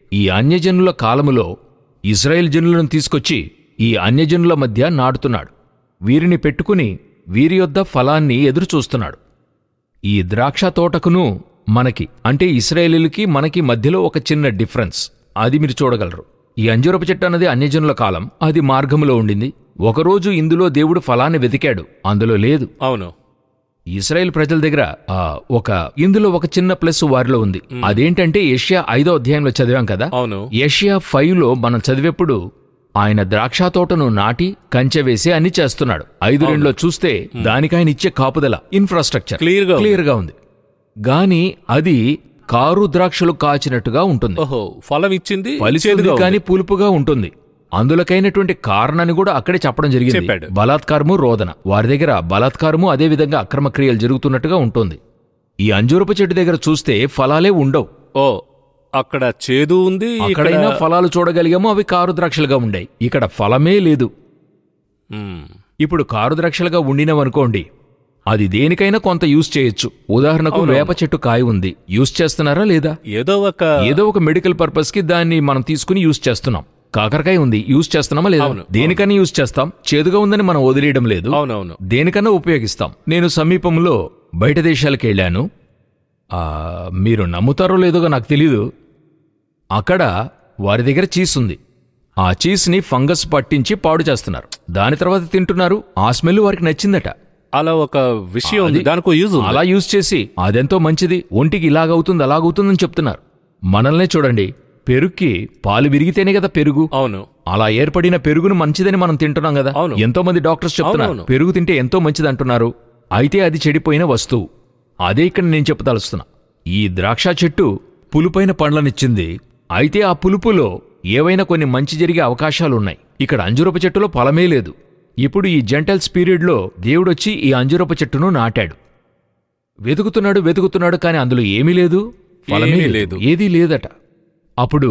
ఈ అన్యజనుల కాలములో ఇజ్రాయెల్ జనులను తీసుకొచ్చి ఈ అన్యజనుల మధ్య నాటుతున్నాడు వీరిని పెట్టుకుని వీరి యొద్ద ఫలాన్ని ఎదురుచూస్తున్నాడు ఈ ద్రాక్ష తోటకును మనకి అంటే ఇస్రాయేలీలకి మనకి మధ్యలో ఒక చిన్న డిఫరెన్స్ అది మీరు చూడగలరు ఈ అంజూరపు చెట్టు అన్నది అన్యజనుల కాలం అది మార్గములో ఉండింది ఒకరోజు ఇందులో దేవుడు ఫలాన్ని వెతికాడు అందులో లేదు అవును ఇస్రాయేల్ ప్రజల దగ్గర ఆ, ఒక ఇందులో ఒక చిన్న ప్లస్ వారిలో ఉంది అదేంటంటే ఏషియా ఐదో అధ్యాయంలో చదివాం కదా అవును ఏషియా ఫైవ్ లో మనం చదివేప్పుడు ఆయన ద్రాక్ష తోటను నాటి కంచె వేసి అన్ని చేస్తున్నాడు ఐదు రెండులో చూస్తే దానికి ఆయన ఇచ్చే కాపుదల ఇన్ఫ్రాస్ట్రక్చర్ Clear గా ఉంది. క్లియర్ గా ఉంది గాని అది కారు ద్రాక్షలు కాచినట్టుగా ఉంటుంది ఓహో ఫలం ఇచ్చింది ఫలిస్తుంది చేదుగా ఉంది. కానీ పులుపుగా ఉంటుంది అందులకైనటువంటి కారణాన్ని కూడా అక్కడే చెప్పడం జరిగింది చెప్పాడు. బలాత్కారము రోదన వారి దగ్గర బలాత్కారము అదే విధంగా అక్రమ క్రియలు జరుగుతున్నట్టుగా ఉంటుంది ఈ అంజూరపు చెట్టు దగ్గర చూస్తే ఫలాలే ఉండవు ఓ అక్కడ చేదు ఉంది ఇక్కడ అక్కడైనా ఫలాలు చూడగలిగాము అవి కారు ద్రాక్షలుగా ఉండాయి ఇక్కడ ఫలమే లేదు మ్మ్. ఇప్పుడు కారు ద్రాక్షలుగా ఉండినవనుకోండి అది దేనికైనా కొంత యూజ్ చేయొచ్చు ఉదాహరణకు వేప చెట్టు కాయ ఉంది యూజ్ చేస్తున్నారా లేదా ఏదో ఒక ఏదో ఒక మెడికల్ పర్పస్ కి దాన్ని మనం తీసుకుని యూజ్ చేస్తున్నాం కాకరకాయ ఉంది యూజ్ చేస్తున్నామా లేదా అవును, దేనికైనా యూజ్ చేస్తాం చేదుగా ఉందని మనం వదిలేయడం లేదు అవునవును దేనికన్నా ఉపయోగిస్తాం నేను సమీపంలో బయట దేశాలకు వెళ్ళాను ఆ, మీరు నమ్ముతారో లేదో నాకు తెలీదు అక్కడ వారి దగ్గర చీజ్ ఉంది ఆ చీజ్ని ఫంగస్ పట్టించి పాడు చేస్తున్నారు దాని తర్వాత తింటున్నారు ఆ స్మెల్ వారికి నచ్చిందట అలా ఒక విషయం ఉంది దానికి యూజ్ ఉంది అలా యూజ్ చేసి అదెంతో మంచిది ఒంటికి ఇలాగవుతుంది అలాగవుతుందని చెప్తున్నారు మనల్నే చూడండి పెరుగుకి పాలు విరిగితేనే కదా పెరుగు అవును అలా ఏర్పడిన పెరుగును మంచిదని మనం తింటున్నాం కదా అవును. ఎంతో మంది డాక్టర్స్ చెప్తున్నారు అవునవును. పెరుగు తింటే ఎంతో మంచిది అంటున్నారు అయితే అది చెడిపోయిన వస్తువు అదే ఇక్కడ నేను చెప్పదలుస్తున్నా ఈ ద్రాక్ష చెట్టు పులుపైన పండ్లనిచ్చింది అయితే ఆ పులుపులో ఏవైనా కొన్ని మంచి జరిగే అవకాశాలున్నాయి ఇక్కడ అంజురపు చెట్టులో ఫలమే లేదు ఇప్పుడు ఈ జెంటల్స్ పీరియడ్లో దేవుడొచ్చి ఈ అంజురపు చెట్టును నాటాడు వెతుకుతున్నాడు వెతుకుతున్నాడు కానీ అందులో ఏమీ లేదు ఫలమే ఏమీ లేదు లేదు. ఏదీ లేదట అప్పుడు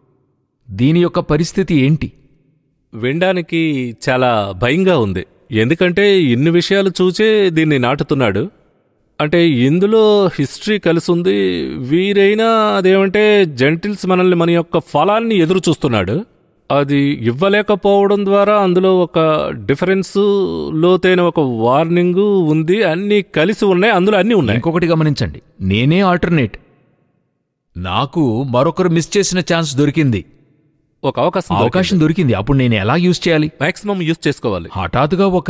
దీని యొక్క పరిస్థితి ఏంటి వినడానికి చాలా భయంగా ఉంది ఎందుకంటే ఇన్ని విషయాలు చూచే దీన్ని నాటుతున్నాడు అంటే ఇందులో హిస్టరీ కలిసి ఉంది వీరైనా అదేమంటే జెంటిల్స్ మనల్ని మన యొక్క ఫలాన్ని ఎదురు చూస్తున్నాడు అది ఇవ్వలేకపోవడం ద్వారా అందులో ఒక డిఫరెన్స్ లోతైన ఒక వార్నింగ్ ఉంది అన్ని కలిసి ఉన్నాయి అందులో అన్ని ఉన్నాయి ఇంకొకటి గమనించండి నేనే ఆల్టర్నేట్ నాకు మరొకరు మిస్ చేసిన ఛాన్స్ దొరికింది ఒక అవకాశం అవకాశం దొరికింది అప్పుడు నేను ఎలా యూజ్ చేయాలి మాక్సిమం యూజ్ చేసుకోవాలి హఠాత్తుగా ఒక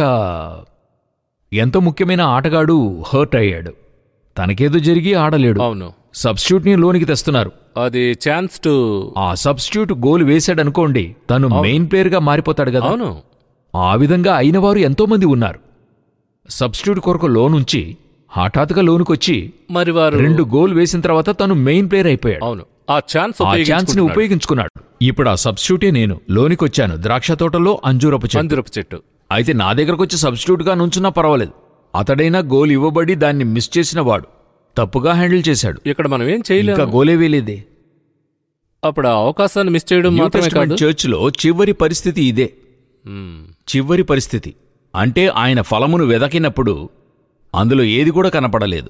ఎంతో ముఖ్యమైన ఆటగాడు హర్ట్ అయ్యాడు తనకేదో జరిగి ఆడలేడు అవును సబ్స్టిట్యూట్ ని లోనికి తెస్తున్నారు అది ఛాన్స్ టు ఆ సబ్స్టిట్యూట్ గోల్ వేశాడనుకోండి తను మెయిన్ ప్లేయర్ గా మారిపోతాడు కదా అవును ఆ విధంగా అయిన వారు ఎంతో మంది ఉన్నారు సబ్స్టిట్యూట్ కొరకు లోన్ ఉంచి హఠాత్తుగా లోనుకొచ్చి మరి వారు రెండు గోల్ వేసిన తర్వాత తను మెయిన్ ప్లేయర్ అయిపోయాడు అవును ఆ ఛాన్స్ ఆ ఛాన్స్ ని ఉపయోగించుకున్నాడు ఇప్పుడు ఆ సబ్స్టిట్యూటే నేను లోనికొచ్చాను ద్రాక్ష తోటలో అంజూరపు చెట్టు మందిరపు చెట్టు అయితే నా దగ్గరకు వచ్చి సబ్స్టిట్యూట్ గా నుంచున్నా పర్వాలేదు అతడైనా గోల్ ఇవ్వబడి దాన్ని మిస్ చేసిన వాడు తప్పుగా హ్యాండిల్ చేశాడు ఇక్కడ మనం ఏం ఇంకా చేయలేము గోలే వేలేదే అప్పుడు ఆ అవకాశాన్ని మిస్ చేయడం న్యూ మాత్రమే టెస్టిమెంట్ కాదు చర్చిలో చివరి పరిస్థితి ఇదే మ్మ్. చివరి పరిస్థితి అంటే ఆయన ఫలమును వెదకినప్పుడు అందులో ఏది కూడా కనపడలేదు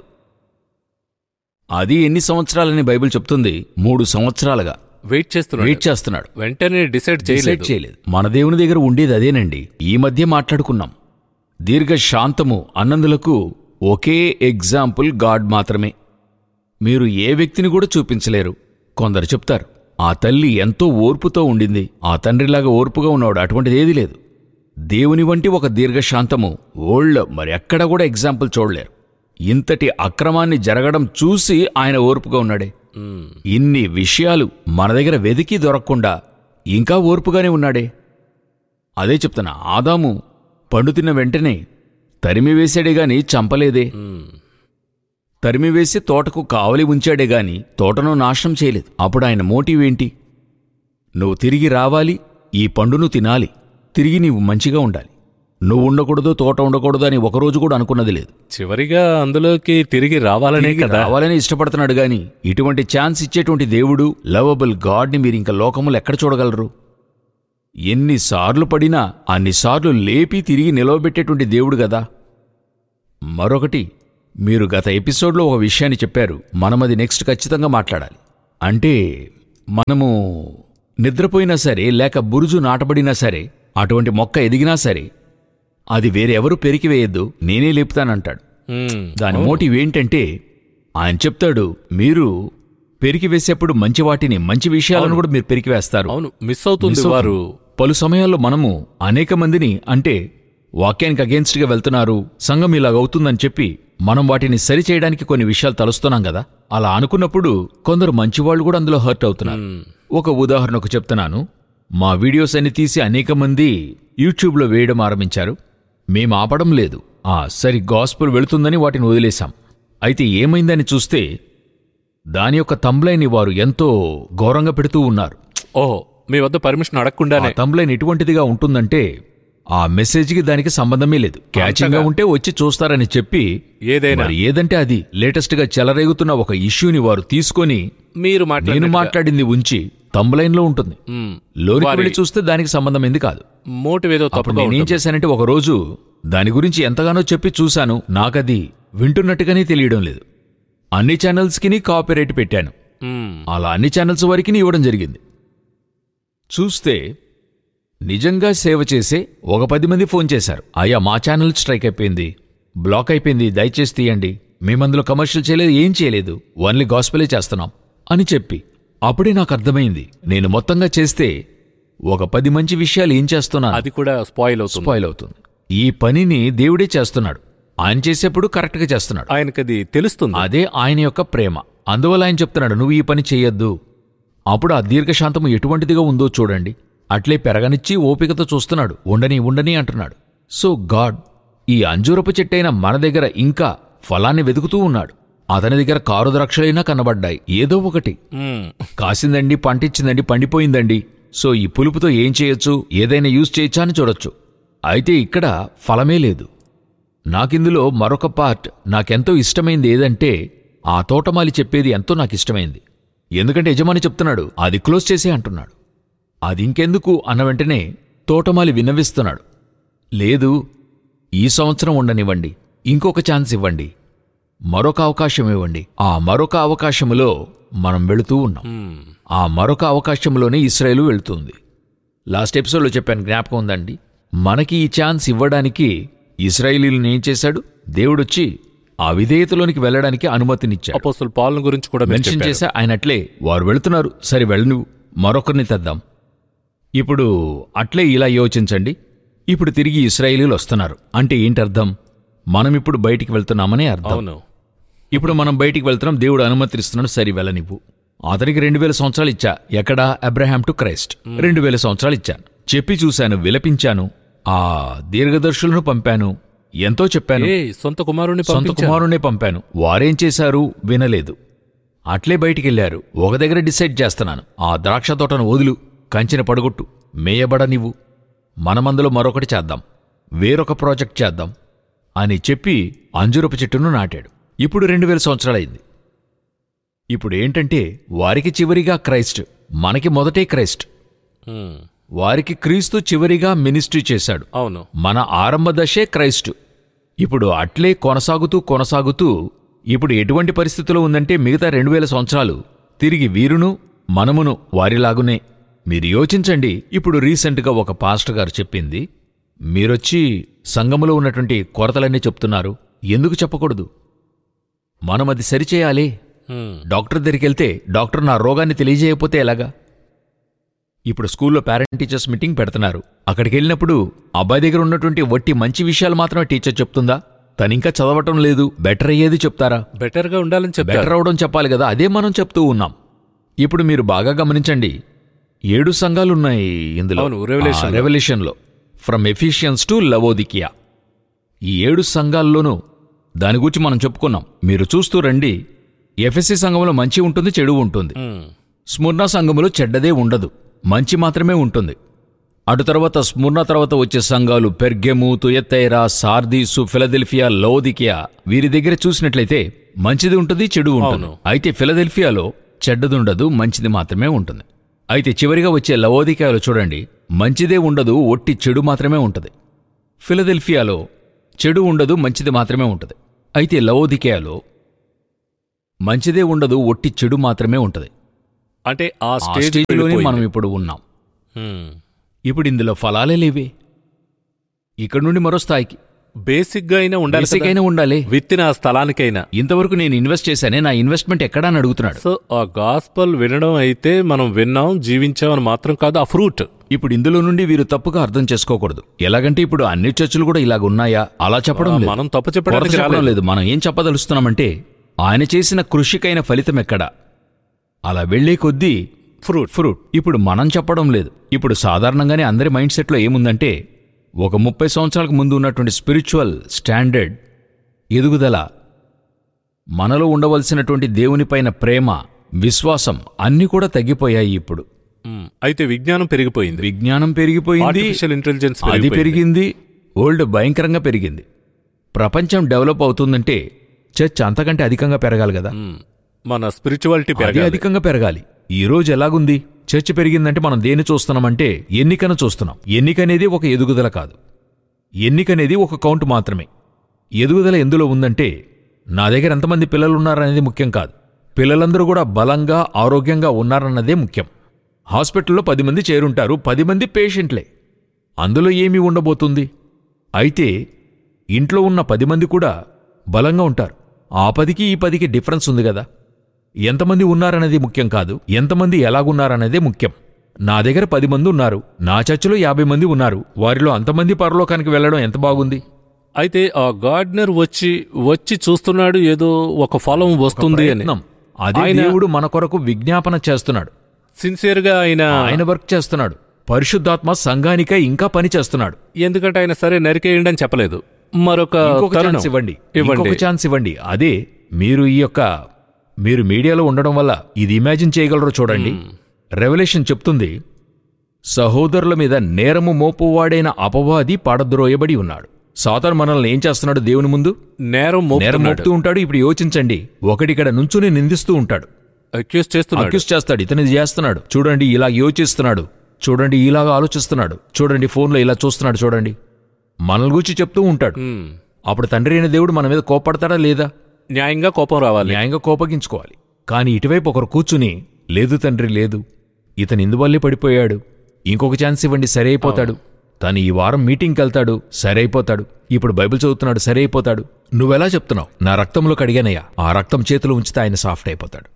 అది ఎన్ని సంవత్సరాలని బైబిల్ చెప్తుంది మూడు సంవత్సరాలుగా వెయిట్ చేస్తున్నాడు వెయిట్ చేస్తున్నాడు వెంటనే డిసైడ్ డిసైడ్ చేయలేదు చేయలేదు మన దేవుని దగ్గర ఉండేది అదేనండి ఈ మధ్య మాట్లాడుకున్నాం దీర్ఘ శాంతము అన్నందులకు ఒకే ఎగ్జాంపుల్ గాడ్ మాత్రమే మీరు ఏ వ్యక్తిని కూడా చూపించలేరు కొందరు చెప్తారు ఆ తల్లి ఎంతో ఓర్పుతో ఉండింది ఆ తండ్రిలాగా ఓర్పుగా ఉన్నాడు అటువంటిది ఏదీ లేదు దేవుని వంటి ఒక దీర్ఘశాంతము ఓల్డ్ మరి ఎక్కడ కూడా ఎగ్జాంపుల్ చూడలేరు ఇంతటి అక్రమాన్ని జరగడం చూసి ఆయన ఓర్పుగా ఉన్నాడే మ్మ్. ఇన్ని విషయాలు మన దగ్గర వెదికి దొరకకుండా ఇంకా ఓర్పుగానే ఉన్నాడే అదే చెప్తున్నా ఆదాము పండు తిన్న వెంటనే తరిమివేశాడే గాని చంపలేదే మ్మ్. తరిమివేసి తోటకు కావలి ఉంచాడే గాని తోటను నాశనం చేయలేదు అప్పుడు ఆయన మోటివ్ ఏంటి నువ్వు తిరిగి రావాలి ఈ పండును తినాలి తిరిగి నీవు మంచిగా ఉండాలి నువ్వు ఉండకూడదు తోట ఉండకూడదు అని ఒకరోజు కూడా అనుకున్నది లేదు చివరిగా అందులోకి తిరిగి రావాలనే తిరిగి కదా రావాలని ఇష్టపడుతున్నాడు గాని ఇటువంటి ఛాన్స్ ఇచ్చేటువంటి దేవుడు లవబుల్ గాడ్ని మీరు ఇంకా లోకములు ఎక్కడ చూడగలరు ఎన్నిసార్లు పడినా అన్నిసార్లు లేపి తిరిగి నిలవబెట్టేటువంటి దేవుడు కదా మరొకటి మీరు గత ఎపిసోడ్లో ఒక విషయాన్ని చెప్పారు మనమది నెక్స్ట్ ఖచ్చితంగా మాట్లాడాలి అంటే మనము నిద్రపోయినా సరే లేక బురుజు నాటబడినా సరే అటువంటి మొక్క ఎదిగినా సరే అది వేరెవరూ పెరికివేయద్దు నేనే లేపుతానంటాడు మ్మ్. దాని మోటివ్ ఏంటంటే ఆయన చెప్తాడు మీరు పెరికివేసేప్పుడు మంచి వాటిని మంచి విషయాలను కూడా మీరు పెరికివేస్తారు అవును మిస్ అవుతుంది మిస్ అవుతుంది. వారు పలు సమయాల్లో మనము అనేక మందిని అంటే వాక్యానికి అగేన్స్ట్ గా వెళ్తున్నారు సంఘం ఇలాగవుతుందని చెప్పి మనం వాటిని సరిచేయడానికి కొన్ని విషయాలు తలుస్తున్నాం కదా అలా అనుకున్నప్పుడు కొందరు మంచివాళ్ళు కూడా అందులో హర్ట్ అవుతున్నారు ఒక ఉదాహరణకు చెప్తున్నాను మా వీడియోస్ అన్ని తీసి అనేక మంది యూట్యూబ్లో వేయడం ఆరంభించారు మేం ఆపడం లేదు ఆ సరి గాస్పుల్ వెళుతుందని వాటిని వదిలేశాం అయితే ఏమైందని చూస్తే దాని యొక్క తంబ్లైని వారు ఎంతో ఘోరంగా పెడుతూ ఉన్నారు ఓహో మీ వద్ద పర్మిషన్ ఆ అడగకుండానే తంబ్లైన్ ఎటువంటిదిగా ఉంటుందంటే ఆ మెసేజ్కి దానికి సంబంధమే లేదు క్యాచింగ్ గా ఉంటే వచ్చి చూస్తారని చెప్పి ఏదైనా మరి ఏదంటే అది లేటెస్ట్ గా చెలరేగుతున్న ఒక ఇష్యూని వారు తీసుకొని మీరు నేను మాట్లాడిన మాట్లాడింది ఉంచి తంబ్లైన్ లో ఉంటుంది లోనికి వెళ్ళి చూస్తే దానికి సంబంధమైంది కాదు మోటివ్ ఏదో అప్పుడు తప్పుగా నేనేం చేశానంటే ఒక రోజు దాని గురించి ఎంతగానో చెప్పి చూశాను నాకది వింటున్నట్టుగానే తెలియడం లేదు అన్ని ఛానల్స్కి కాపీరైట్ పెట్టాను మ్మ్. అలా అన్ని ఛానల్స్ వరకు ఇవ్వడం జరిగింది చూస్తే నిజంగా సేవ చేసే ఒక పది మంది ఫోన్ చేశారు అయ్యా మా ఛానల్ స్ట్రైక్ అయిపోయింది బ్లాక్ అయిపోయింది దయచేసి తీయండి మేమందులో కమర్షియల్ చేయలేదు ఏం చేయలేదు ఓన్లీ గాస్పెలే చేస్తున్నాం అని చెప్పి అప్పుడే నాకు అర్థమైంది నేను మొత్తంగా చేస్తే ఒక పది మంచి విషయాలు ఏం చేస్తున్నాను అది కూడా స్పాయిల్ అవుతుంది స్పాయిల్ అవుతుంది ఈ పనిని దేవుడే చేస్తున్నాడు ఆయన చేసేప్పుడు కరెక్ట్గా చేస్తున్నాడు ఆయనకది తెలుస్తుంది అదే ఆయన యొక్క ప్రేమ అందువల్ల ఆయన చెప్తున్నాడు నువ్వు ఈ పని చేయొద్దు అప్పుడు ఆ దీర్ఘశాంతము ఎటువంటిదిగా ఉందో చూడండి అట్లే పెరగనిచ్చి ఓపికతో చూస్తున్నాడు ఉండని ఉండని అంటున్నాడు సో గాడ్ ఈ అంజూరపు చెట్టైన మన దగ్గర ఇంకా ఫలాన్ని వెతుకుతూ ఉన్నాడు అతని దగ్గర కారు ద్రాక్షలైనా కనబడ్డాయి ఏదో ఒకటి మ్మ్. కాసిందండి పంటిచ్చిందండి పండిపోయిందండి సో ఈ పులుపుతో ఏం చేయొచ్చు ఏదైనా యూజ్ చేయొచ్చా అని చూడొచ్చు అయితే ఇక్కడ ఫలమే లేదు నాకిందులో మరొక పార్ట్ నాకెంతో ఇష్టమైంది ఏదంటే ఆ తోటమాలి చెప్పేది ఎంతో నాకు ఇష్టమైంది ఎందుకంటే యజమాని చెప్తున్నాడు అది క్లోజ్ చేసే అంటున్నాడు అది ఇంకెందుకు అన్న వెంటనే తోటమాలి విన్నవిస్తున్నాడు లేదు ఈ సంవత్సరం ఉండనివ్వండి ఇంకొక ఛాన్స్ ఇవ్వండి మరొక అవకాశం ఇవ్వండి ఆ మరొక అవకాశములో మనం వెళుతూ ఉన్నాం మ్మ్. ఆ మరొక అవకాశంలోనే ఇస్రాయేలు వెళ్తుంది లాస్ట్ ఎపిసోడ్లో చెప్పాను జ్ఞాపకం ఉందండి మనకి ఈ ఛాన్స్ ఇవ్వడానికి ఇస్రాయేలీలను ఏం చేశాడు దేవుడొచ్చి ఆ విధేయతలోనికి వెళ్ళడానికి అనుమతినిచ్చాడు అపోస్తుల పాలన గురించి కూడా మీరు మెన్షన్ చెప్పారు. చేశా ఆయన అట్లే వారు వెళుతున్నారు సరే వెళ్ళను మరొకరిని తెద్దాం ఇప్పుడు అట్లే ఇలా యోచించండి ఇప్పుడు తిరిగి ఇస్రాయేలీలు వస్తున్నారు అంటే ఏంటి అర్థం మనం ఇప్పుడు బయటికి వెళ్తున్నామనే అర్థం అవును ఇప్పుడు మనం బయటికి వెళ్తున్నాం దేవుడు అనుమతిస్తున్నాడు సరి వెళ్ళనివ్వు అతనికి రెండు వేల సంవత్సరాలు ఇచ్చా ఎక్కడా అబ్రహాం టు క్రైస్ట్ రెండు వేల సంవత్సరాలు ఇచ్చాను చెప్పి చూశాను విలపించాను ఆ దీర్ఘదర్శులను పంపాను ఎంతో చెప్పాను ఏ సొంత కుమారుణ్ణి సొంత పంపించారు కుమారుణ్ణే పంపాను వారేం చేశారు వినలేదు అట్లే బయటికెళ్లారు ఒక దగ్గర డిసైడ్ చేస్తున్నాను ఆ ద్రాక్ష తోటను వదులు కంచెన పడగొట్టు మేయబడనివ్వు మనమందులో మరొకటి చేద్దాం వేరొక ప్రాజెక్ట్ చేద్దాం అని చెప్పి అంజురపు చెట్టును నాటాడు ఇప్పుడు రెండు వేల సంవత్సరాలైంది ఇప్పుడు ఏంటంటే వారికి చివరిగా క్రైస్ట్ మనకి మొదటే క్రైస్ట్ మ్మ్. వారికి క్రీస్తు చివరిగా మినిస్ట్రీ చేశాడు అవును మన ఆరంభ దశే క్రైస్టు ఇప్పుడు అట్లే కొనసాగుతూ కొనసాగుతూ ఇప్పుడు ఎటువంటి పరిస్థితిలో ఉందంటే మిగతా రెండు వేల సంవత్సరాలు తిరిగి వీరును మనమును వారిలాగునే మీరు యోచించండి ఇప్పుడు రీసెంట్గా ఒక పాస్టర్ గారు చెప్పింది మీరొచ్చి సంఘములో ఉన్నటువంటి కొరతలన్నీ చెప్తున్నారు ఎందుకు చెప్పకూడదు మనం అది సరిచేయాలి మ్మ్. డాక్టర్ దగ్గరికి వెళ్తే డాక్టర్ నా రోగాన్ని తెలియజేయకపోతే ఎలాగా ఇప్పుడు స్కూల్లో పేరెంట్ టీచర్స్ మీటింగ్ పెడుతున్నారు అక్కడికి వెళ్ళినప్పుడు అబ్బాయి దగ్గర ఉన్నటువంటి వట్టి మంచి విషయాలు మాత్రమే టీచర్ చెప్తుందా తను ఇంకా చదవటం లేదు బెటర్ అయ్యేది చెప్తారా బెటర్ గా ఉండాలని చెప్పారు బెటర్ అవడం చెప్పాలి కదా అదే మనం చెప్తూ ఉన్నాం ఇప్పుడు మీరు బాగా గమనించండి ఏడు సంఘాలున్నాయి ఇందులో అవును, Revelation లో. రెవల్యూషన్లో ఫ్రమ్ ఎఫిషియన్స్ టు లవోదికియా ఈ ఏడు సంఘాల్లోనూ దాని గురించి మనం చెప్పుకున్నాం మీరు చూస్తూ రండి ఎఫ్ఎస్సి సంఘంలో మంచి ఉంటుంది చెడు ఉంటుంది మ్మ్. స్ముర్ణ సంఘములో చెడ్డదే ఉండదు మంచి మాత్రమే ఉంటుంది అటు తర్వాత స్ముర్ణ తర్వాత వచ్చే సంఘాలు పెర్గెము తుయత్తైరా సార్దీసు ఫిలదెల్ఫియా లౌదికియా వీరి దగ్గర చూసినట్లయితే మంచిది ఉంటుంది చెడు ఉంటుంది అవును. అయితే ఫిలదెల్ఫియాలో చెడ్డది ఉండదు మంచిది మాత్రమే ఉంటుంది అయితే చివరిగా వచ్చే లవోదికాయలో చూడండి మంచిదే ఉండదు ఒట్టి చెడు మాత్రమే ఉంటుంది ఫిలదెల్ఫియాలో చెడు ఉండదు మంచిది మాత్రమే ఉంటుంది అయితే లవోదికేయాలో మంచిదే ఉండదు ఒట్టి చెడు మాత్రమే ఉంటుంది అంటే ఆ ఆ స్టేజ్ స్టేజ్లోనే మనం ఇప్పుడు ఉన్నాం ఇప్పుడు ఇందులో ఫలాలే లేవే ఇక్కడ నుండి మరో స్థాయికి బేసిక్ గా అయినా ఉండాలి బేసిక్ కదా. అయినా ఉండాలి విత్తిన ఆ స్థలానికైనా ఇంతవరకు నేను ఇన్వెస్ట్ చేశానే నా ఇన్వెస్ట్మెంట్ ఎక్కడా అని అడుగుతున్నాడు సో ఆ గాస్పల్ వినడం అయితే మనం విన్నాం జీవించాం అని మాత్రం కాదు ఆ ఫ్రూట్ ఇప్పుడు ఇందులో నుండి వీరు తప్పుగా అర్థం చేసుకోకూడదు ఎలాగంటే ఇప్పుడు అన్ని చర్చలు కూడా ఇలాగ ఉన్నాయా అలా చెప్పడం లేదు మనం తప్పు కొరత చెప్పడానికి చెప్పడం రాలేదు లేదు మనం ఏం చెప్పదలుస్తున్నామంటే ఆయన చేసిన కృషికైన ఫలితం ఎక్కడా అలా వెళ్లే కొద్దీ ఫ్రూట్ ఫ్రూట్ ఇప్పుడు మనం చెప్పడం లేదు ఇప్పుడు సాధారణంగానే అందరి మైండ్ సెట్లో ఏముందంటే ఒక ముప్పై సంవత్సరాలకు ముందు ఉన్నటువంటి స్పిరిచువల్ స్టాండర్డ్ ఎదుగుదల మనలో ఉండవలసినటువంటి దేవునిపైన ప్రేమ విశ్వాసం అన్నీ కూడా తగ్గిపోయాయి ఇప్పుడు మ్, అయితే విజ్ఞానం పెరిగిపోయింది విజ్ఞానం పెరిగిపోయింది ఆర్టిఫిషియల్ ఇంటెలిజెన్స్ అది పెరిగింది ఓల్డ్ భయంకరంగా పెరిగింది ప్రపంచం డెవలప్ అవుతుందంటే చర్చ్ అంతకంటే అధికంగా పెరగాలి కదా మ్, మన స్పిరిచువాలిటీ అది పెరగాలి అధికంగా పెరగాలి ఈ రోజు ఎలాగుంది చర్చ్ పెరిగిందంటే మనం దేన్ని చూస్తున్నామంటే ఎన్నికను చూస్తున్నాం ఎన్నిక అనేది ఒక ఎదుగుదల కాదు ఎన్నిక అనేది ఒక కౌంట్ మాత్రమే ఎదుగుదల ఎందులో ఉందంటే నా దగ్గర ఎంతమంది పిల్లలు ఉన్నారనేది ముఖ్యం కాదు పిల్లలందరూ కూడా బలంగా ఆరోగ్యంగా ఉన్నారన్నదే ముఖ్యం హాస్పిటల్లో పది మంది చేరుంటారు పది మంది పేషెంట్లే అందులో ఏమీ ఉండబోతుంది అయితే ఇంట్లో ఉన్న పది మంది కూడా బలంగా ఉంటారు ఆ పదికి ఈ పదికి డిఫరెన్స్ ఉంది కదా ఎంతమంది ఉన్నారనేది ముఖ్యం కాదు ఎంతమంది ఎలాగున్నారనేదే ముఖ్యం నా దగ్గర పది మంది ఉన్నారు నా చర్చిలో యాభై మంది ఉన్నారు వారిలో అంతమంది పరలోకానికి వెళ్ళడం ఎంత బాగుంది అయితే ఆ గార్డెనర్ వచ్చి వచ్చి చూస్తున్నాడు ఏదో ఒక ఫలం వస్తుంది అని ప్రయత్నం. అదే ఆయన- దేవుడు మన కొరకు విజ్ఞాపన చేస్తున్నాడు సిన్సియర్ గా ఆయన ఆయన వర్క్ చేస్తున్నాడు పరిశుద్ధాత్మ సంఘానికై ఇంకా పని చేస్తున్నాడు ఎందుకంటే ఆయన సరే నరికేయండి అని చెప్పలేదు మరొక ఇంకొక తరుణం ఛాన్స్ ఇవ్వండి ఇవ్వండి ఇంకొక ఛాన్స్ ఇవ్వండి అదే మీరు ఈ యొక్క మీరు మీడియాలో ఉండడం వల్ల ఇది ఇమాజిన్ చేయగలరో చూడండి రెవల్యూషన్ చెప్తుంది సహోదరుల మీద నేరము మోపువాడైన అపవాది పాడద్రోయబడి ఉన్నాడు సాతాను మనల్ని ఏం చేస్తున్నాడు దేవుని ముందు నేరం నేరం మోపుతున్నాడు మోపుతూ ఉంటాడు ఇప్పుడు యోచించండి ఒకటిక్కడ నుంచుని నిందిస్తూ ఉంటాడు అక్యూజ్ చేస్తున్నాడు అక్యూస్ చేస్తాడు ఇతను ఇది చేస్తున్నాడు చూడండి ఇలా యోచిస్తున్నాడు చూడండి ఇలాగా ఆలోచిస్తున్నాడు చూడండి ఫోన్లో ఇలా చూస్తున్నాడు చూడండి మనల్ని గురించి చెప్తూ ఉంటాడు మ్, అప్పుడు తండ్రి అయిన దేవుడు మన మీద కోపడతాడా లేదా న్యాయంగా కోపం రావాలి న్యాయంగా కోపగించుకోవాలి కానీ ఇటువైపు ఒకరు కూర్చుని లేదు తండ్రి లేదు ఇతను ఇందువల్లే పడిపోయాడు ఇంకొక ఛాన్స్ ఇవ్వండి సరే అయిపోతాడు తను ఈ వారం మీటింగ్కి వెళ్తాడు సరే అయిపోతాడు ఇప్పుడు బైబిల్ చదువుతున్నాడు సరే అయిపోతాడు నువ్వెలా చెప్తున్నావు నా రక్తంలో కడిగానయ్యా ఆ రక్తం చేతిలో ఉంచితే ఆయన సాఫ్ట్ అయిపోతాడు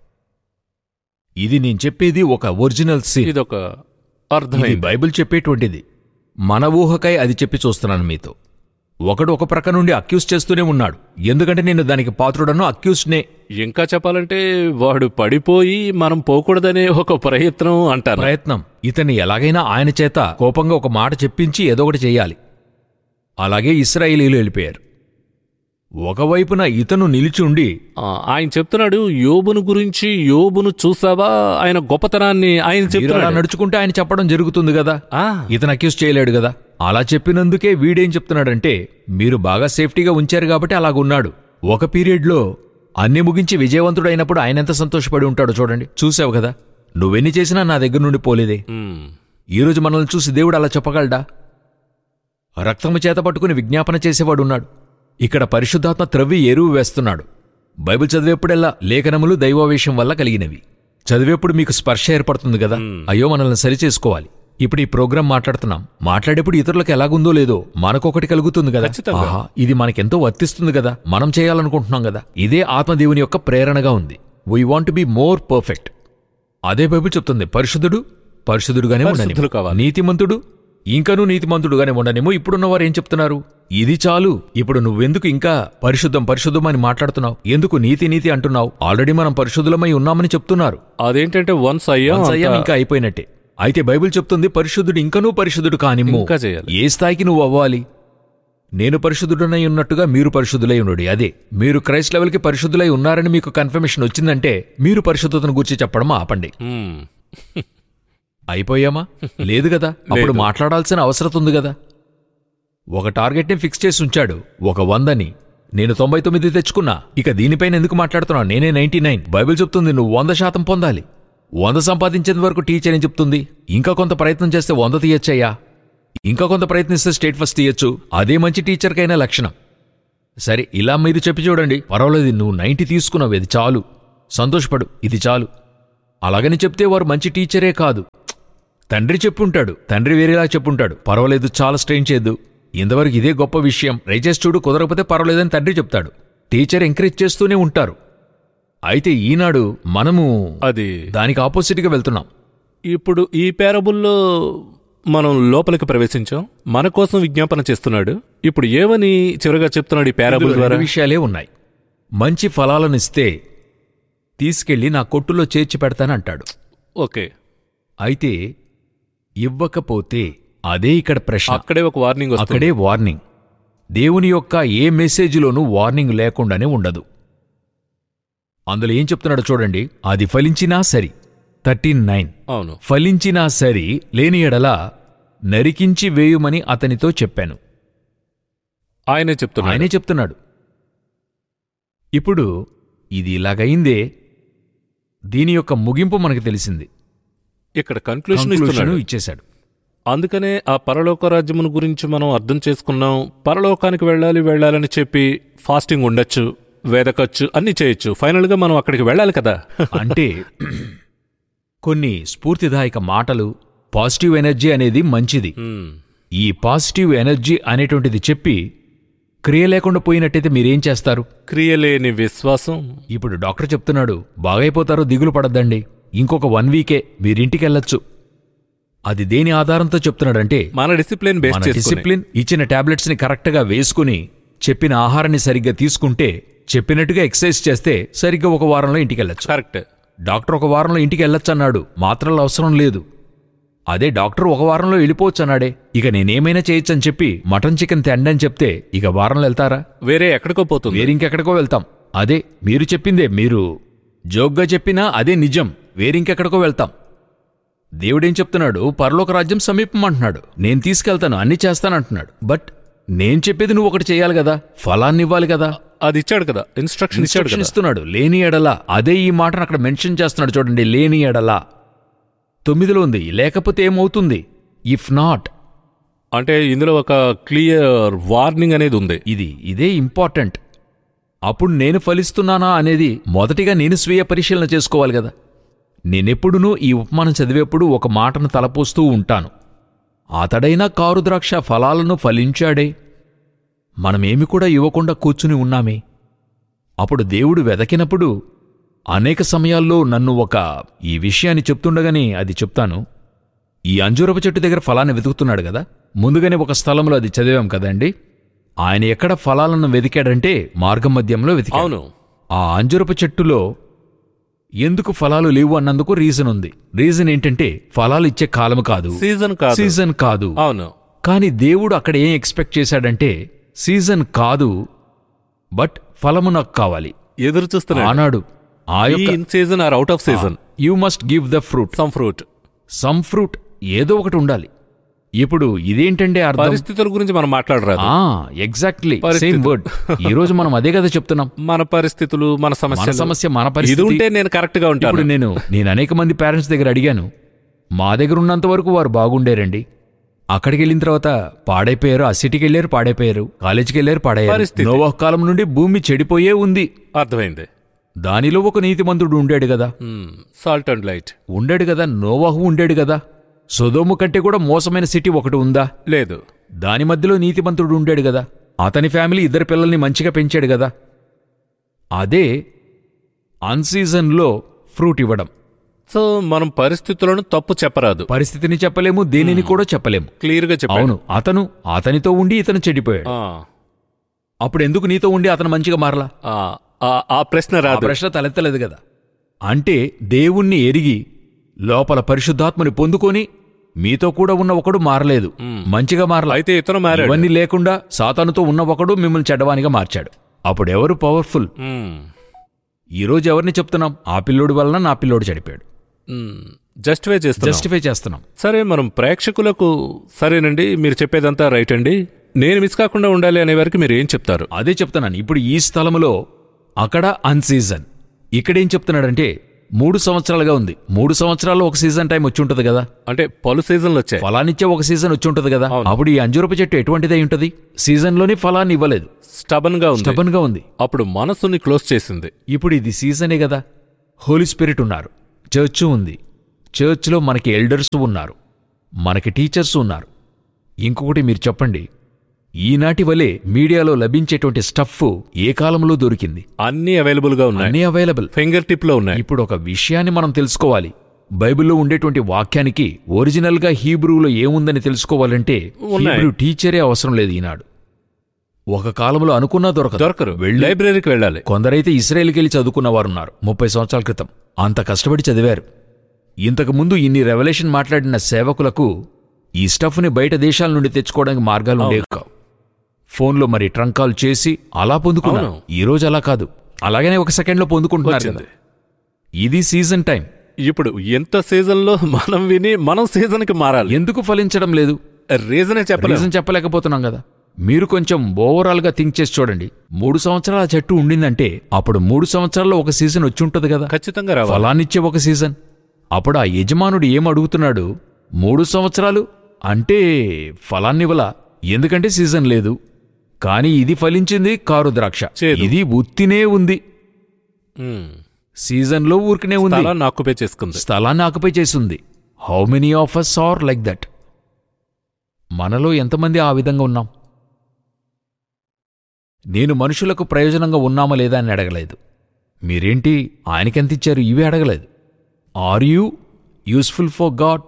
ఇది నేను చెప్పేది ఒక ఒరిజినల్ సీన్ ఇదొక ఇది అర్థమైంది బైబిల్ చెప్పేటువంటిది మన ఊహకై అది చెప్పి చూస్తున్నాను మీతో ఒకడు ఒక ప్రక్క నుండి అక్యూస్ చేస్తూనే ఉన్నాడు ఎందుకంటే నేను దానికి పాత్రుడను అక్యూస్నే ఇంకా చెప్పాలంటే వాడు పడిపోయి మనం పోకూడదనే ఒక ప్రయత్నం అంటారు ప్రయత్నం ఇతన్ని ఎలాగైనా ఆయన చేత కోపంగా ఒక మాట చెప్పించి ఏదో ఒకటి చెయ్యాలి అలాగే ఇస్రాయేలీలు వెళ్ళిపోయారు ఒకవైపున ఇతను నిలిచి ఉండి ఆ, ఆయన చెప్తున్నాడు యోబును గురించి యోబును చూసావా ఆయన గొప్పతనాన్ని ఆయన "మీరు అలా చెప్తున్నాడు నడుచుకుంటే ఆయన చెప్పడం జరుగుతుంది కదా ఆ, ఇతను అక్యూస్ చేయలేడు కదా అలా చెప్పినందుకే వీడేం చెప్తున్నాడంటే మీరు బాగా సేఫ్టీగా ఉంచారు కాబట్టి అలాగున్నాడు ఒక పీరియడ్లో అన్ని ముగించి విజయవంతుడైనప్పుడు ఆయన ఎంత సంతోషపడి ఉంటాడో చూడండి చూసావు కదా నువ్వెన్ని చేసినా నా దగ్గర నుండి పోలేదే మ్, ఈరోజు మనల్ని చూసి దేవుడు అలా చెప్పగలడా రక్తము చేత పట్టుకుని విజ్ఞాపన చేసేవాడున్నాడు ఇక్కడ పరిశుద్ధాత్మ త్రవ్వి ఎరువు వేస్తున్నాడు బైబిల్ చదివేప్పుడెల్లా లేఖనములు దైవావేశం వల్ల కలిగినవి చదివేప్పుడు మీకు స్పర్శ ఏర్పడుతుంది కదా అయ్యో మనల్ని సరిచేసుకోవాలి ఇప్పుడు ఈ ప్రోగ్రాం మాట్లాడుతున్నాం మాట్లాడేప్పుడు ఇతరులకు ఎలాగుందో లేదో మనకొకటి కలుగుతుంది కదా ఖచ్చితంగా. ఆహా ఇది మనకెంతో వర్తిస్తుంది కదా మనం చేయాలనుకుంటున్నాం కదా ఇదే ఆత్మదేవుని యొక్క ప్రేరణగా ఉంది we want be more perfect అదే బైబిల్ చెప్తుంది పరిశుద్ధుడు పరిశుద్ధుడుగానే ఉండనివ్వు. పరిశుద్ధులు కావాలి. నీతిమంతుడు ఇంకనూ నీతిమంతుడుగానే ఉండనేమో ఇప్పుడున్నవారు ఏం చెప్తున్నారు ఇది చాలు ఇప్పుడు నువ్వెందుకు ఇంకా పరిశుద్ధం పరిశుద్ధం అని మాట్లాడుతున్నావు ఎందుకు నీతి నీతి అంటున్నావు ఆల్రెడీ మనం పరిశుద్ధులమై ఉన్నామని చెప్తున్నారు అదేంటంటే వన్స్ అయ్యా Once అయ్యాం అంతా ఇంకా అయిపోయినట్టే అయితే బైబిల్ చెప్తుంది పరిశుద్ధుడు ఇంకనూ పరిశుద్ధుడు కానిమ్ము ఇంకా చేయాలి ఏ స్థాయికి నువ్వు అవ్వాలి నేను పరిశుద్ధుడనై ఉన్నట్టుగా మీరు పరిశుద్ధులై ఉండు అదే మీరు క్రైస్ట్ లెవెల్కి పరిశుద్ధులై ఉన్నారని మీకు కన్ఫర్మేషన్ వచ్చిందంటే మీరు పరిశుద్ధతను గురించి చెప్పడం ఆపండి మ్, అయిపోయామా లేదు కదా అప్పుడు మాట్లాడాల్సిన అవసరం ఉంది కదా ఒక టార్గెట్ని ఫిక్స్ చేసి ఉంచాడు ఒక వందని నేను తొంభై తొమ్మిది తెచ్చుకున్నా ఇక దీనిపైన ఎందుకు మాట్లాడుతున్నా నేనే నైన్టీ నైన్ బైబిల్ చెప్తుంది నువ్వు వంద శాతం పొందాలి వంద సంపాదించేంత వరకు టీచర్ అని చెప్తుంది ఇంకా కొంత ప్రయత్నం చేస్తే వంద తీయచ్చయ్యా ఇంకా కొంత ప్రయత్నిస్తే స్టేట్ ఫస్ట్ తీయచ్చు అదే మంచి టీచర్కైనా లక్షణం సరే ఇలా మీరు చెప్పి చూడండి పర్వాలేదు నువ్వు నైంటీ తీసుకున్నావు ఇది చాలు సంతోషపడు ఇది చాలు అలాగని చెప్తే వారు మంచి టీచరే కాదు తండ్రి చెప్పుంటాడు తండ్రి వేరేలా చెప్పుంటాడు పర్వాలేదు చాలా స్ట్రెయిన్ చేయొద్దు ఇంతవరకు ఇదే గొప్ప విషయం రైచేసి చూడు కుదరకపోతే పర్వాలేదని తండ్రి చెప్తాడు టీచర్ ఎంకరేజ్ చేస్తూనే ఉంటారు అయితే ఈనాడు మనము అది దానికి ఆపోజిట్గా వెళ్తున్నాం ఇప్పుడు ఈ పేరబుల్లో మనం లోపలికి ప్రవేశించాం మన కోసం విజ్ఞాపన చేస్తున్నాడు ఇప్పుడు ఏమని చివరిగా చెప్తున్నాడు ఈ పేరబుల్ ఇందులో ద్వారా రెండు విషయాలే ఉన్నాయి మంచి ఫలాలనిస్తే తీసుకెళ్లి నా కొట్టులో చేర్చి పెడతానంటాడు ఓకే అయితే ఇవ్వకపోతే అదే ఇక్కడ ప్రశ్న అక్కడే ఒక వార్నింగ్ వస్తుంది అక్కడే వార్నింగ్ దేవుని యొక్క ఏ మెసేజ్లోనూ వార్నింగ్ లేకుండానే ఉండదు అందులో ఏం చెప్తున్నాడో చూడండి అది ఫలించినా సరి థర్టీన్ నైన్ అవును ఫలించినా సరి లేని ఎడల నరికించి వేయుమని అతనితో చెప్పాను ఆయనే చెప్తున్నాడు ఆయనే చెప్తున్నాడు ఇప్పుడు ఇది ఇలాగైందే దీని యొక్క ముగింపు మనకు తెలిసింది ఇక్కడ కన్క్లూషన్ Conclusion ఇస్తున్నాడు ఇచ్చేశాడు అందుకనే ఆ పరలోక రాజ్యమును గురించి మనం అర్థం చేసుకున్నాం పరలోకానికి వెళ్ళాలి వెళ్ళాలని చెప్పి ఫాస్టింగ్ ఉండొచ్చు వేదకచ్చు అన్ని చేయొచ్చు ఫైనల్గా మనం అక్కడికి వెళ్ళాలి కదా అంటే కొన్ని స్ఫూర్తిదాయక మాటలు పాజిటివ్ ఎనర్జీ అనేది మంచిది మ్మ్. ఈ పాజిటివ్ ఎనర్జీ అనేటువంటిది చెప్పి క్రియ లేకుండా పోయినట్టయితే మీరేం చేస్తారు క్రియలేని విశ్వాసం ఇప్పుడు డాక్టర్ చెప్తున్నాడు బాగైపోతారో దిగులు పడద్దండి ఇంకొక వన్ వీకే మీరింటికెళ్ళొచ్చు అది దేని ఆధారంతో చెప్తున్నాడంటే మన డిసిప్లిన్ బేస్ మన చేసుకుని డిసిప్లిన్ ఇచ్చిన టాబ్లెట్స్ ని కరెక్ట్ గా వేసుకుని చెప్పిన ఆహారాన్ని సరిగ్గా తీసుకుంటే చెప్పినట్టుగా ఎక్సర్సైజ్ చేస్తే సరిగ్గా ఒక వారంలో ఇంటికెళ్ళొచ్చు కరెక్ట్ డాక్టర్ ఒక వారంలో ఇంటికి వెళ్ళొచ్చు అన్నాడు మాత్రలు అవసరం లేదు అదే డాక్టర్ ఒక వారంలో వెళ్ళిపోవచ్చు అన్నాడే ఇక నేనేమైనా చేయొచ్చు అని చెప్పి మటన్ చికెన్ తెండని చెప్తే ఇక వారంలో వెళ్తారా వేరే ఎక్కడికో పోతుంది వేరింకెక్కడికో వెళ్తాం అదే మీరు చెప్పిందే మీరు జోగ్గా చెప్పినా అదే నిజం వేరింకెక్కడికో వెళ్తాం దేవుడేం చెప్తున్నాడు పరలోక రాజ్యం సమీపం అంటున్నాడు నేను తీసుకెళ్తాను అన్ని చేస్తానంటున్నాడు బట్ నేను చెప్పేది నువ్వు ఒకటి చేయాలి కదా ఫలాన్ని ఇవ్వాలి కదా అది ఇచ్చాడు కదా ఇన్స్ట్రక్షన్ ఇచ్చాడు ఇన్స్ట్రక్షన్ కదా ఇస్తున్నాడు లేని ఎడల అదే ఈ మాటను అక్కడ మెన్షన్ చేస్తున్నాడు చూడండి లేని ఎడల తొమ్మిదిలో ఉంది లేకపోతే ఏమవుతుంది ఇఫ్ నాట్ అంటే ఇందులో ఒక క్లియర్ వార్నింగ్ అనేది ఉంది ఇది ఇదే ఇంపార్టెంట్ అప్పుడు నేను ఫలిస్తున్నానా అనేది మొదటిగా నేను స్వీయ పరిశీలన చేసుకోవాలి కదా నేనెప్పుడునూ ఈ ఉపమానం చదివేప్పుడు ఒక మాటను తలపోస్తూ ఉంటాను అతడైనా కారు ద్రాక్ష ఫలాలను ఫలించాడే మనమేమి కూడా ఇవ్వకుండా కూర్చుని ఉన్నామే అప్పుడు దేవుడు వెదకినప్పుడు అనేక సమయాల్లో నన్ను ఒక ఈ విషయాన్ని చెప్తుండగానే అది చెప్తాను ఈ అంజూరపు చెట్టు దగ్గర ఫలాన్ని వెతుకుతున్నాడు కదా ముందుగానే ఒక స్థలంలో అది చదివాం కదండి ఆయన ఎక్కడ ఫలాలను వెతికాడంటే మార్గం మధ్యంలో వెతికాడు అవును ఆ అంజురపు చెట్టులో ఎందుకు ఫలాలు లేవు అన్నందుకు రీజన్ ఉంది రీజన్ ఏంటంటే ఫలాలు ఇచ్చే కాలం కాదు సీజన్ కాదు సీజన్ కాదు అవును కానీ దేవుడు అక్కడ ఏం ఎక్స్పెక్ట్ చేశాడంటే సీజన్ కాదు బట్ ఫలము నాకు కావాలి ఎదురు చూస్తున్నాడు ఆనాడు ఆ ఈ యొక్క in season or out of season you must give the fruit some fruit some fruit ఏదో ఒకటి ఉండాలి ఇప్పుడు ఇదేంటంటే అర్థం పరిస్థితుల గురించి మనం మాట్లాడరాదు ఆ ఎగ్జాక్ట్లీ సేమ్ పరిస్థితులు. వర్డ్ ఈ రోజు మనం అదే కదా చెప్తున్నాం మన పరిస్థితులు మన మన సమస్య సమస్య మన ఇది పరిస్థితి ఉంటే నేను కరెక్ట్ గా ఇప్పుడు ఉంటాను నేను నేను అనేక మంది పేరెంట్స్ దగ్గర అడిగాను మా దగ్గర ఉన్నంత వరకు వారు బాగుండేరండి అక్కడికి వెళ్ళిన తర్వాత పాడైపోయారు ఆ సిటీకి వెళ్ళారు పాడైపోయారు కాలేజీకి వెళ్ళారు పాడయ్యారు పరిస్థితి. నోవాహ్ కాలం నుండి భూమి చెడిపోయే ఉంది అర్థమైంది దానిలో ఒక నీతిమంతుడు ఉండాడు కదా సాల్ట్ అండ్ లైట్ ఉండాడు కదా నోవాహు ఉండాడు కదా సొదోము కంటే కూడా మోసమైన సిటీ ఒకటి ఉందా లేదు దాని మధ్యలో నీతిమంతుడు ఉండాడు కదా అతని ఫ్యామిలీ ఇద్దరు పిల్లల్ని మంచిగా పెంచాడు కదా అదే అన్సీజన్లో ఫ్రూట్ ఇవ్వడం సో మనం పరిస్థితులను తప్పు చెప్పరాదు పరిస్థితిని చెప్పలేము దేనిని కూడా చెప్పలేము క్లియర్ గా చెప్పాను అవును అతను అతనితో ఉండి ఇతను చెడిపోయాడు ఆ, అప్పుడు ఎందుకు నీతో ఉండి అతను మంచిగా మారలా ఆ, ఆ, ఆ ప్రశ్న ఆ రాదు ప్రశ్న తలెత్తలేదు కదా అంటే దేవుణ్ణి ఎరిగి లోపల పరిశుద్ధాత్మని పొందుకొని మీతో కూడా ఉన్న ఒకడు మారలేదు మంచిగా మారలా అయితే ఇతను మారాడు ఇవన్నీ లేకుండా సాతానుతో ఉన్న ఒకడు మిమ్మల్ని చెడ్డవానిగా మార్చాడు అప్పుడు ఎవరు పవర్ఫుల్ మ్మ్. ఈ రోజు ఎవరిని చెప్తున్నాం ఆ పిల్లోడి వలన నా పిల్లోడు చెడిపోయాడు మ్మ్. జస్టిఫై చేస్తున్నాం జస్టిఫై చేస్తున్నాం సరే మనం ప్రేక్షకులకు సరేనండి మీరు చెప్పేదంతా రైట్ అండి నేను మిస్ కాకుండా ఉండాలి అనే వరకు మీరు ఏం చెప్తారు అదే చెప్తున్నాను ఇప్పుడు ఈ స్థలములో అక్కడ అన్సీజన్ ఇక్కడేం చెప్తున్నాడంటే మూడు సంవత్సరాలుగా ఉంది మూడు సంవత్సరాల్లో ఒక సీజన్ టైం వచ్చి ఉంటది కదా అంటే పలు సీజన్లు వచ్చాయి ఫలాన్నిచ్చే ఒక సీజన్ వచ్చి ఉంటది కదా అవును. అప్పుడు ఈ అంజూరపు చెట్టు ఎటువంటిదై ఉంటది సీజన్లోనే ఫలాన్ని ఇవ్వలేదు స్టబన్ గా ఉంది స్టబన్ గా ఉంది అప్పుడు మనసుని క్లోజ్ చేసింది ఇప్పుడు ఇది సీజనే కదా హోలీ స్పిరిట్ ఉన్నారు చర్చ్ ఉంది చర్చ్లో మనకి ఎల్డర్స్ ఉన్నారు మనకి టీచర్స్ ఉన్నారు ఇంకొకటి మీరు చెప్పండి ఈనాటి వలె మీడియాలో లభించేటువంటి స్టఫ్ ఏ కాలంలో దొరికింది అన్ని అవైలబుల్ గా ఉన్నాయి అన్నీ అవైలబుల్ ఫింగర్ టిప్ లో ఉన్నాయి ఇప్పుడు ఒక విషయాన్ని మనం తెలుసుకోవాలి బైబిల్లో ఉండేటువంటి వాక్యానికి ఒరిజినల్గా హీబ్రూలో ఏముందని తెలుసుకోవాలంటే ఉన్నాయి. హీబ్రూ టీచరే అవసరం లేదు ఈనాడు ఒక కాలంలో అనుకున్నా దొరకదు దొరకరు వెళ్ళి లైబ్రరీకి వెళ్ళాలి కొందరైతే ఇస్రాయేల్కి వెళ్ళి చదువుకున్న వారున్నారు ముప్పై సంవత్సరాల క్రితం అంత కష్టపడి చదివారు ఇంతకు ముందు ఇన్ని రెవల్యూషన్ మాట్లాడిన సేవకులకు ఈ స్టఫ్ని బయట దేశాల నుండి తెచ్చుకోవడానికి మార్గాలు ఉండేవి కావు ఫోన్లో మరి ట్రంక్ కాల్ చేసి అలా పొందుకున్నారు అవును. ఈ రోజు అలా కాదు అలాగనే ఒక సెకండ్లో పొందుకుంటున్నారు వచ్చింది. కదా ఇది సీజన్ టైం ఇప్పుడు ఎంత సీజన్ లో మనం విని మనం సీజన్ కి మారాలి ఎందుకు ఫలించడం లేదు రీజనే చెప్పలేదు రీజన్ చెప్పలేకపోతున్నాం కదా మీరు కొంచెం ఓవరాల్ గా థింక్ చేసి చూడండి మూడు సంవత్సరాల చెట్టు ఉండిందంటే అప్పుడు మూడు సంవత్సరాల్లో ఒక సీజన్ వచ్చి ఉంటది కదా ఖచ్చితంగా రావాలి ఫలాన్నిచ్చే ఒక సీజన్ అప్పుడు ఆ యజమానుడు ఏం అడుగుతున్నాడు మూడు సంవత్సరాలు అంటే ఫలాన్నివ్వలా ఎందుకంటే సీజన్ లేదు కానీ ఇది ఫలించింది కారు ద్రాక్ష చేదు. ఇది ఉత్తినే ఉంది ఉమ్. సీజన్లో ఊరికనే ఉంది స్థలాన్ని ఆక్యుపై చేసుకుంది స్థలాన్ని ఆకుపై చేసింది how many of us are like that మనలో ఎంతమంది ఆ విధంగా ఉన్నాం నేను మనుషులకు ప్రయోజనంగా ఉన్నామా లేదా అని అడగలేదు మీరేంటి ఆయనకెంత ఇచ్చారు ఇవి అడగలేదు are you useful for God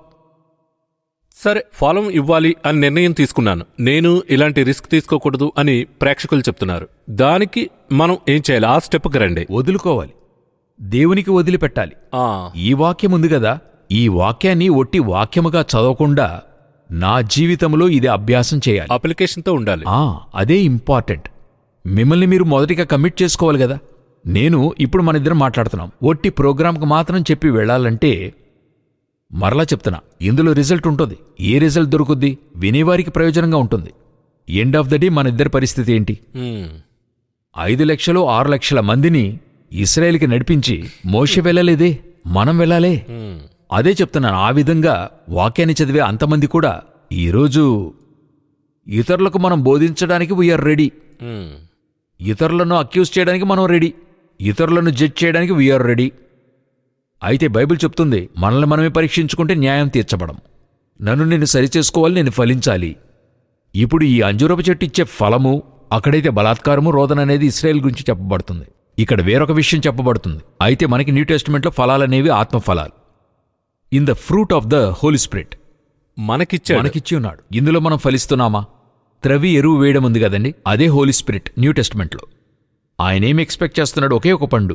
సరే ఫలం ఇవ్వాలి అని నిర్ణయం తీసుకున్నాను నేను ఇలాంటి రిస్క్ తీసుకోకూడదు అని ప్రేక్షకులు చెప్తున్నారు దానికి మనం ఏం చేయాలి ఆ స్టెప్కి రండి వదులుకోవాలి దేవునికి వదిలిపెట్టాలి ఆ, ఈ వాక్యం ఉంది కదా ఈ వాక్యాన్ని ఒట్టి వాక్యముగా చదవకుండా నా జీవితంలో ఇది అభ్యాసం చేయాలి అప్లికేషన్తో ఉండాలి ఆ అదే ఇంపార్టెంట్ మిమ్మల్ని మీరు మొదటిగా కమిట్ చేసుకోవాలి కదా నేను ఇప్పుడు మన ఇద్దరం మాట్లాడుతున్నాం ఒట్టి ప్రోగ్రాంకి మాత్రం చెప్పి వెళ్ళాలంటే మరలా చెప్తున్నా ఇందులో రిజల్ట్ ఉంటుంది ఏ రిజల్ట్ దొరుకుద్ది వినేవారికి ప్రయోజనంగా ఉంటుంది ఎండ్ ఆఫ్ ద డే మన ఇద్దరి పరిస్థితి ఏంటి ఉమ్. ఐదు లక్షలు ఆరు లక్షల మందిని ఇస్రాయేల్కి నడిపించి మోషే వెళ్ళలేదే మనం వెళ్ళాలే ఉమ్. అదే చెప్తున్నాను ఆ విధంగా వాక్యాన్ని చదివే అంతమంది కూడా ఈరోజు ఇతరులకు మనం బోధించడానికి వీఆర్ రెడీ ఉమ్. ఇతరులను అక్యూజ్ చేయడానికి మనం రెడీ ఇతరులను జడ్జ్ చేయడానికి వీఆర్ రెడీ అయితే బైబిల్ చెప్తుంది మనల్ని మనమే పరీక్షించుకుంటే న్యాయం తీర్చబడం నన్ను నేను సరిచేసుకోవాలి నేను ఫలించాలి ఇప్పుడు ఈ అంజూరపు చెట్టు ఇచ్చే ఫలము అక్కడైతే బలాత్కారము రోదన అనేది ఇస్రాయేల్ గురించి చెప్పబడుతుంది ఇక్కడ వేరొక విషయం చెప్పబడుతుంది అయితే మనకి న్యూ టెస్టిమెంట్లో ఫలాలనేవి ఆత్మఫలాలు in the fruit of the holy spirit మనకిచ్చాడు మనకిచ్చి ఉన్నాడు ఇందులో మనం ఫలిస్తున్నామా త్రవి ఎరువు వేయడం ఉంది కదండి అదే హోలీ స్పిరిట్ న్యూ టెస్ట్మెంట్లో ఆయన ఏం ఎక్స్పెక్ట్ చేస్తున్నాడు ఒకే ఒక పండు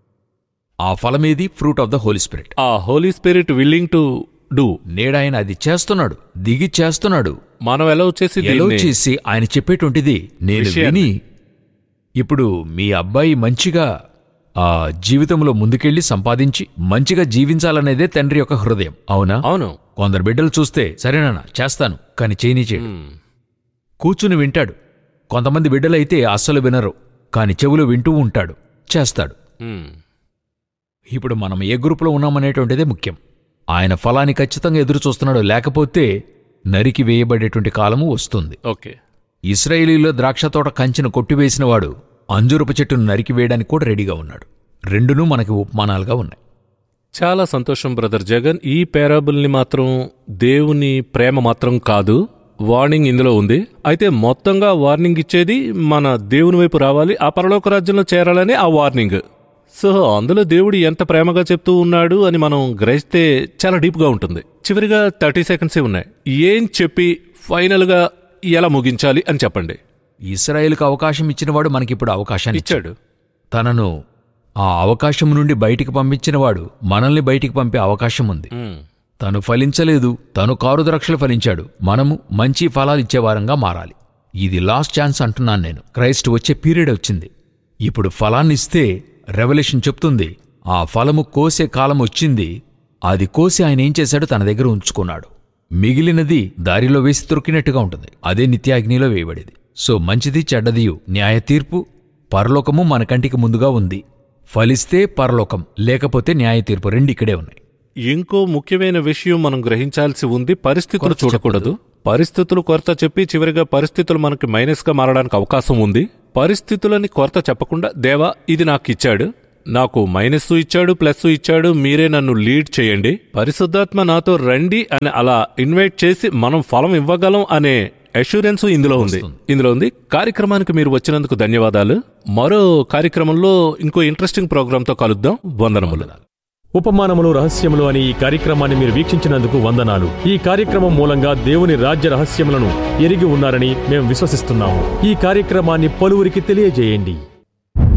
ఆ ఫలమేది fruit of the holy spirit ఆ holy spirit willing to do నేడాయన అది చేస్తున్నాడు దిగి చేస్తున్నాడు మనం ఎలా వచ్చేసి ఎలో దీన్ని- చేసి ఆయన చెప్పేటువంటిది నేను విషయాన్ని. విని ఇప్పుడు మీ అబ్బాయి మంచిగా ఆ జీవితంలో ముందుకెళ్లి సంపాదించి మంచిగా జీవించాలనేదే తండ్రి యొక్క హృదయం అవునా అవును కొందరు బిడ్డలు చూస్తే సరేనా చేస్తాను కానీ చేయని చేయడు ఉమ్. కూర్చుని వింటాడు కొంతమంది బిడ్డలైతే అస్సలు వినరు కాని చెవులు వింటూ ఉంటాడు చేస్తాడు ఉమ్. ఇప్పుడు మనం ఏ గ్రూపులో ఉన్నామనేటువంటిదే ముఖ్యం ఆయన ఫలాన్ని ఖచ్చితంగా ఎదురు చూస్తున్నాడు లేకపోతే నరికి వేయబడేటువంటి కాలము వస్తుంది ఓకే ఇస్రాయేలీలో ద్రాక్ష తోట కంచెను కొట్టివేసినవాడు అంజురపు చెట్టును నరికి వేయడానికి కూడా రెడీగా ఉన్నాడు రెండునూ మనకి ఉపమానాలుగా ఉన్నాయి చాలా సంతోషం బ్రదర్ జగన్ ఈ పేరాబుల్ని మాత్రం దేవుని ప్రేమ మాత్రం కాదు వార్నింగ్ ఇందులో ఉంది అయితే మొత్తంగా వార్నింగ్ ఇచ్చేది మన దేవుని వైపు రావాలి ఆ పరలోక రాజ్యంలో చేరాలని ఆ వార్నింగ్ సో అందులో దేవుడు ఎంత ప్రేమగా చెప్తూ ఉన్నాడు అని మనం గ్రహిస్తే చాలా డీప్గా ఉంటుంది చివరిగా థర్టీ సెకండ్సే ఉన్నాయి ఏం చెప్పి ఫైనల్గా ఎలా ముగించాలి అని చెప్పండి ఇస్రాయేల్కు అవకాశం ఇచ్చినవాడు మనకిప్పుడు అవకాశాన్ని ఇచ్చాడు ఇచ్చాడు తనను ఆ అవకాశం నుండి బయటికి పంపించినవాడు మనల్ని బయటికి పంపే అవకాశం ఉంది ఉమ్. తను ఫలించలేదు తను కారు ద్రాక్షలు ఫలించాడు మనము మంచి ఫలాలు ఇచ్చేవారంగా మారాలి ఇది లాస్ట్ ఛాన్స్ అంటున్నాను నేను క్రైస్ట్ వచ్చే పీరియడ్ వచ్చింది ఇప్పుడు ఫలాన్ని ఇస్తే రెవల్యూషన్ చెప్తుంది ఆ ఫలము కోసే కాలం వచ్చింది అది కోసి ఆయన ఏం చేశాడు తన దగ్గర ఉంచుకున్నాడు మిగిలినది దారిలో వేసి దొరికినట్టుగా ఉంటుంది అదే నిత్యాగ్నిలో వేయబడేది సో మంచిది చెడ్డదియు న్యాయ తీర్పు పరలోకము మన కంటికి ముందుగా ఉంది ఫలిస్తే పరలోకం లేకపోతే న్యాయ తీర్పు రెండు ఇక్కడే ఉన్నాయి ఇంకో ముఖ్యమైన విషయం మనం గ్రహించాల్సి ఉంది పరిస్థితులు కొరత చూడకూడదు పరిస్థితులు కొరత చెప్పి చివరిగా పరిస్థితులు మనకి మైనస్ గా మారడానికి అవకాశం ఉంది పరిస్థితులని కొరత చెప్పకుండా దేవా ఇది నాకు ఇచ్చాడు నాకు మైనస్ ఇచ్చాడు ప్లస్ ఇచ్చాడు మీరే నన్ను లీడ్ చేయండి పరిశుద్ధాత్మ నాతో రండి అని అలా ఇన్వైట్ చేసి మనం ఫలం ఇవ్వగలం అనే అష్యూరెన్స్ ఇందులో ఉంది ఇందులో ఉంది కార్యక్రమానికి మీరు వచ్చినందుకు ధన్యవాదాలు మరో కార్యక్రమంలో ఇంకో ఇంట్రెస్టింగ్ ప్రోగ్రాంతో కలుద్దాం వందనములు ఉపమానములు రహస్యములు అనే ఈ కార్యక్రమాన్ని మీరు వీక్షించినందుకు వందనాలు ఈ కార్యక్రమం మూలంగా దేవుని రాజ్య రహస్యములను ఎరిగి ఉన్నారని మేము విశ్వసిస్తున్నాము ఈ కార్యక్రమాన్ని పలువురికి తెలియజేయండి